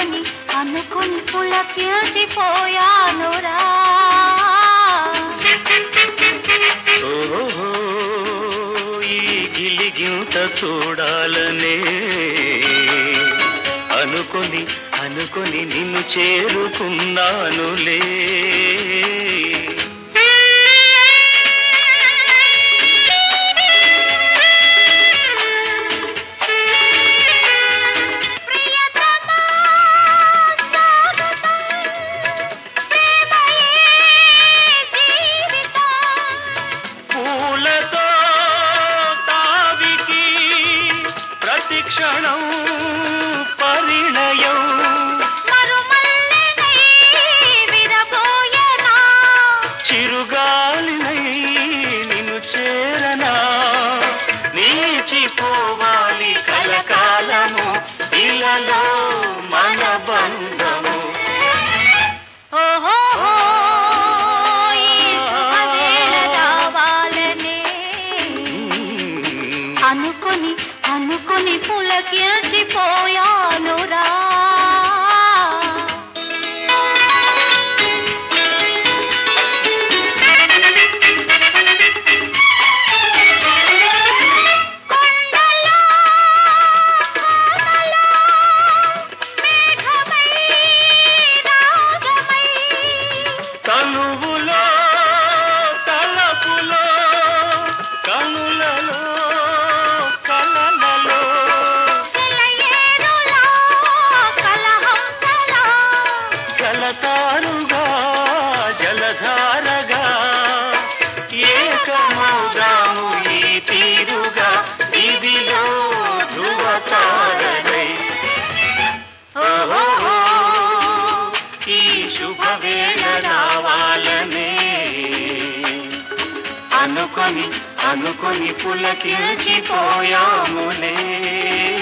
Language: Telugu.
అనుకొని అనుకొని పులకిల్చిపోయానురా ఓహో ఈ గిలిగింత చూడాలనే అనుకొని అనుకొని నిన్ను చేరుకున్నానులే ప్రియతమా, స్వాగతం, ప్రేమయే జీవితం. పూలతో తావికి ప్రతిక్షణం పరిణయం మరుమల్లెనై విరబోయెనా, చిరుగాలినై నిన్ను చేరనా నీచిపోవాలి కలకాలము ఇలలో మన బంధము ఓహోహో, ఈ శుభవేళ రావాలనే. అనుకొని అనుకొని పులకిల్చిపోయానురా కొండలో కోనలో మేఘమై రాగమై తనువులో తలపులో కనులలో కలలలో సెలయేరులా కలహంసలా జలతారుగా జలధారగా ఏకమౌదాము ఈ తీరుగా ఇదిలో ధృవతారై ఓహో ఈ శుభవేళ రావాలనే అనుకొని అనుకొని పులకిల్చిపోయాములే